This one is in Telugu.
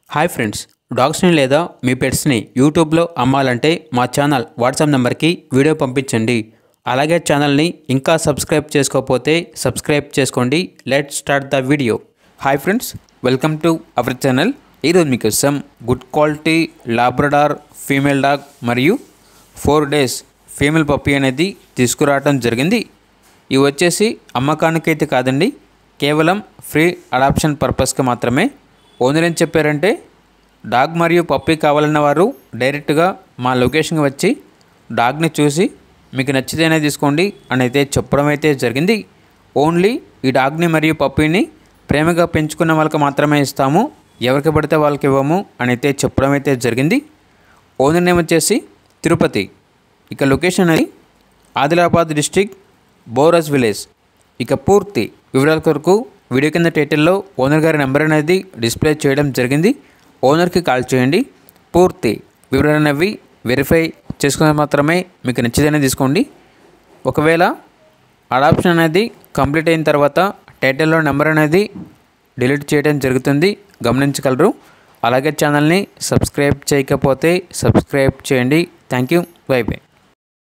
హాయ్ ఫ్రెండ్స్ డాగ్స్ని లేదా మీ పెట్స్ని యూట్యూబ్లో అమ్మాలంటే మా ఛానల్ వాట్సాప్ నెంబర్కి వీడియో పంపించండి అలాగే ఛానల్ని ఇంకా సబ్స్క్రైబ్ చేసుకోకపోతే సబ్స్క్రైబ్ చేసుకోండి let start the video hi friends welcome to our channel ఈరోజు మీకోసం good quality Labrador female dog మరియు ఫోర్ డేస్ ఫీమేల్ పప్పీ అనేది తీసుకురావడం జరిగింది ఇవి వచ్చేసి అమ్మకానికైతే కాదండి కేవలం ఫ్రీ అడాప్షన్ పర్పస్కి మాత్రమే ఓనర్ ఏం చెప్పారంటే డాగ్ మరియు పప్పీ కావాలన్న వారు డైరెక్ట్గా మా లొకేషన్కి వచ్చి డాగ్ని చూసి మీకు నచ్చితేనే తీసుకోండి అని అయితే చెప్పడం అయితే జరిగింది ఓన్లీ ఈ డాగ్ని మరియు పప్పీని ప్రేమగా పెంచుకున్న వాళ్ళకి మాత్రమే ఇస్తాము ఎవరికి పడితే వాళ్ళకి ఇవ్వము అని అయితే చెప్పడం అయితే జరిగింది ఓనర్ నేమ్ వచ్చేసి తిరుపతి ఇక లొకేషన్ అది ఆదిలాబాద్ డిస్టిక్ బోరస్ విలేజ్ ఇక పూర్తి వివరాల కొరకు వీడియో కింద టైటిల్లో ఓనర్ గారి నెంబర్ అనేది డిస్ప్లే చేయడం జరిగింది ఓనర్కి కాల్ చేయండి పూర్తి వివరాలు అనేవి వెరిఫై చేసుకున్న మాత్రమే మీకు నచ్చితేనే తీసుకోండి ఒకవేళ అడాప్షన్ అనేది కంప్లీట్ అయిన తర్వాత టైటిల్లో నెంబర్ అనేది డిలీట్ చేయడం జరుగుతుంది గమనించగలరు అలాగే ఛానల్ని సబ్స్క్రైబ్ చేయకపోతే సబ్స్క్రైబ్ చేయండి థ్యాంక్ యూ బై బై